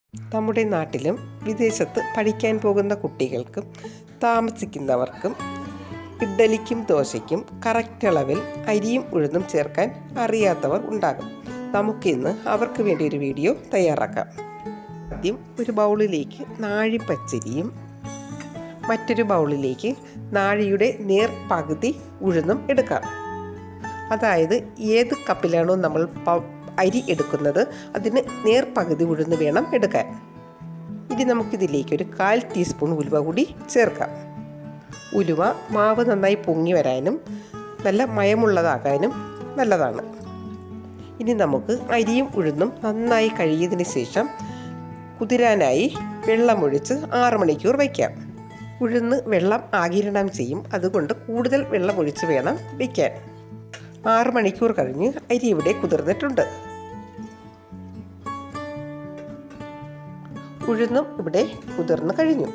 നമ്മുടെ നാട്ടിലും വിദേശത്ത് പഠിക്കാൻ പോകുന്ന കുട്ടികൾക്കും താമസിക്കുന്നവർക്കും ഇഡ്ഡലിക്കും ദോശയ്ക്കും കറക്റ്റ് അളവിൽ അരിയും ഉഴുന്നും ചേർക്കാൻ അറിയാത്തവർ ഉണ്ടാകും നമുക്കിന്ന് അവർക്ക് വേണ്ടി ഒരു വീഡിയോ തയ്യാറാക്കാം ആദ്യം ഒരു ബൗളിലേക്ക് നാഴിപ്പച്ചരിയും മറ്റൊരു ബൗളിലേക്ക് നാഴിയുടെ നേർ പകുതി ഉഴുന്നും എടുക്കാം അതായത് ഏത് കപ്പിലാണോ നമ്മൾ പ- അരി എടുക്കുന്നത് അതിന് നേർ പകുതി ഉഴുന്ന് വേണം എടുക്കാൻ ഇനി നമുക്കിതിലേക്ക് ഒരു കാൽ ടീസ്പൂൺ ഉലുവ കൂടി ചേർക്കാം ഉലുവ മാവ് നന്നായി പൊങ്ങി വരാനും നല്ല മയമുള്ളതാകാനും നല്ലതാണ് ഇനി നമുക്ക് അരിയും ഉഴുന്നും നന്നായി കഴുകിയതിന് ശേഷം കുതിരാനായി വെള്ളമൊഴിച്ച് ആറ് മണിക്കൂർ വയ്ക്കാം ഉഴുന്ന് വെള്ളം ആകിരണം ചെയ്യും അതുകൊണ്ട് കൂടുതൽ വെള്ളം ഒഴിച്ച് വേണം വയ്ക്കാൻ ആറ് മണിക്കൂർ കഴിഞ്ഞ് അരി ഇവിടെ കുതിർന്നിട്ടുണ്ട് ഉഴുന്നും ഇവിടെ കുതിർന്ന് കഴിഞ്ഞു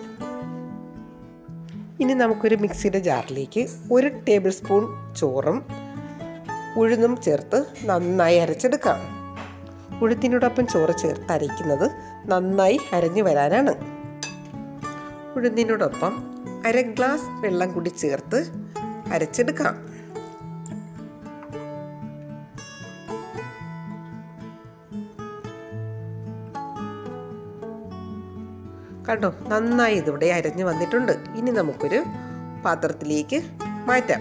ഇനി നമുക്കൊരു മിക്സിയുടെ ജാറിലേക്ക് ഒരു ടേബിൾ സ്പൂൺ ചോറും ഉഴുന്നും ചേർത്ത് നന്നായി അരച്ചെടുക്കാം ഉഴുത്തിനോടൊപ്പം ചോറ് ചേർത്ത് അരയ്ക്കുന്നത് നന്നായി അരഞ്ഞു വരാനാണ് ഉഴുന്നിനോടൊപ്പം അര ഗ്ലാസ് വെള്ളം കൂടി ചേർത്ത് അരച്ചെടുക്കാം കണ്ടോ നന്നായി ഇതിവിടെ അരഞ്ഞു വന്നിട്ടുണ്ട് ഇനി നമുക്കൊരു പാത്രത്തിലേക്ക് മാറ്റാം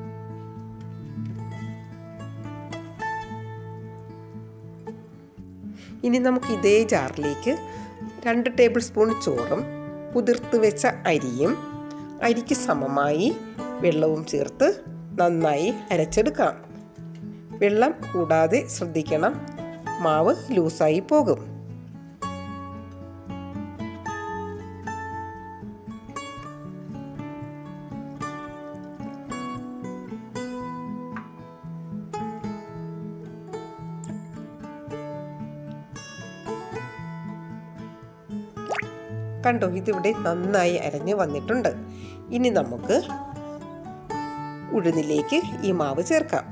ഇനി നമുക്ക് ഇതേ ജാറിലേക്ക് രണ്ട് ടേബിൾ സ്പൂൺ ചോറും കുതിർത്ത് വെച്ച അരിയും അരിക്ക് സമമായി വെള്ളവും ചേർത്ത് നന്നായി അരച്ചെടുക്കാം വെള്ളം കൂടാതെ ശ്രദ്ധിക്കണം മാവ് ലൂസായി പോകും കണ്ടോ ഇതിവിടെ നന്നായി അരഞ്ഞു വന്നിട്ടുണ്ട് ഇനി നമുക്ക് ഉഴുന്നിലേക്ക് ഈ മാവ് ചേർക്കാം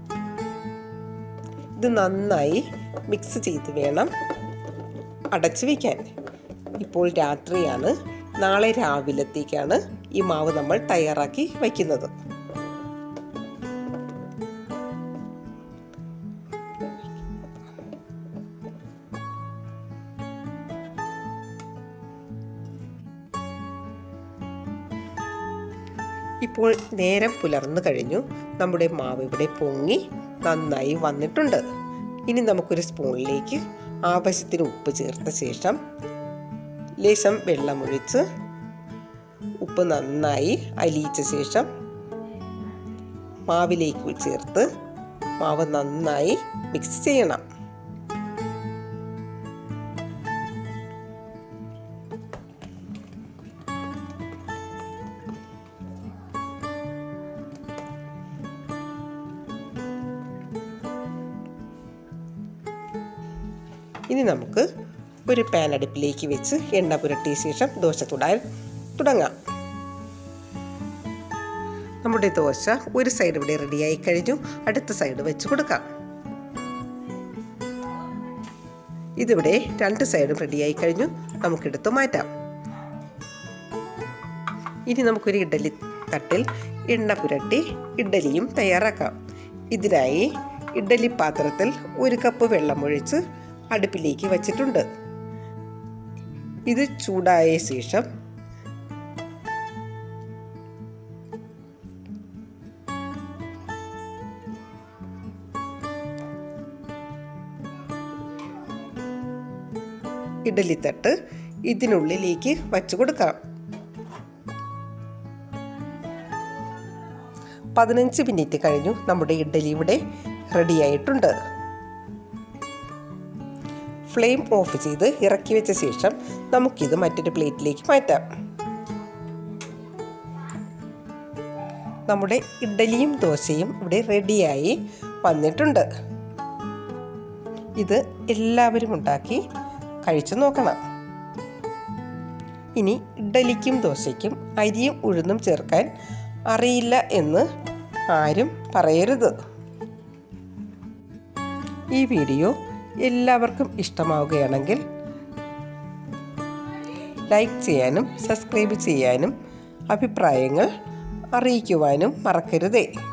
ഇത് നന്നായി മിക്സ് ചെയ്ത് വേണം അടച്ചു വയ്ക്കാൻ ഇപ്പോൾ രാത്രിയാണ് നാളെ രാവിലത്തേക്കാണ് ഈ മാവ് നമ്മൾ തയ്യാറാക്കി വയ്ക്കുന്നത് ഇപ്പോൾ നേരം പുലർന്നു കഴിഞ്ഞു നമ്മുടെ മാവ് ഇവിടെ പൊങ്ങി നന്നായി വന്നിട്ടുണ്ട് ഇനി നമുക്കൊരു സ്പൂണിലേക്ക് ആവശ്യത്തിന് ഉപ്പ് ചേർത്ത ശേഷം ലേശം വെള്ളമൊഴിച്ച് ഉപ്പ് നന്നായി അലിയിച്ച ശേഷം മാവിലേക്ക് ചേർത്ത് മാവ് നന്നായി മിക്സ് ചെയ്യണം ഇനി നമുക്ക് ഒരു പാൻ അടുപ്പിലേക്ക് വെച്ച് എണ്ണ പുരട്ടിയ ശേഷം ദോശ ചുടാൻ തുടങ്ങാം നമ്മുടെ ദോശ ഒരു സൈഡ് ഇവിടെ റെഡിയായി കഴിഞ്ഞു അടുത്ത സൈഡ് വെച്ച് കൊടുക്കാം ഇതിവിടെ രണ്ട് സൈഡും റെഡിയായി കഴിഞ്ഞു നമുക്കെടുത്ത് മാറ്റാം ഇനി നമുക്കൊരു ഇഡലി തട്ടിൽ എണ്ണ പുരട്ടി ഇഡലിയും തയ്യാറാക്കാം ഇതിനായി ഇഡലി പാത്രത്തിൽ ഒരു കപ്പ് വെള്ളമൊഴിച്ച് അടുപ്പിലേക്ക് വച്ചിട്ടുണ്ട് ഇത് ചൂടായ ശേഷം ഇഡലിത്തട്ട് ഇതിനുള്ളിലേക്ക് വച്ചു കൊടുക്കാം പതിനഞ്ച് മിനിറ്റ് കഴിഞ്ഞു നമ്മുടെ ഇഡലി ഇവിടെ റെഡിയായിട്ടുണ്ട് ഫ്ലെയിം ഓഫ് ചെയ്ത് ഇറക്കി വെച്ച ശേഷം നമുക്കിത് മറ്റൊരു പ്ലേറ്റിലേക്ക് മാറ്റാം നമ്മുടെ ഇഡ്ഡലിയും ദോശയും ഇവിടെ റെഡിയായി വന്നിട്ടുണ്ട് ഇത് എല്ലാവരും ഉണ്ടാക്കി കഴിച്ചു നോക്കണം ഇനി ഇഡ്ഡലിക്കും ദോശയ്ക്കും അരിയും ഉഴുന്നും ചേർക്കാൻ അറിയില്ല എന്ന് ആരും പറയരുത് ഈ വീഡിയോ എല്ലാവർക്കും ഇഷ്ടമാവുകയാണെങ്കിൽ ലൈക്ക് ചെയ്യാനും സബ്സ്ക്രൈബ് ചെയ്യാനും അഭിപ്രായങ്ങൾ അറിയിക്കുവാനും മറക്കരുതേ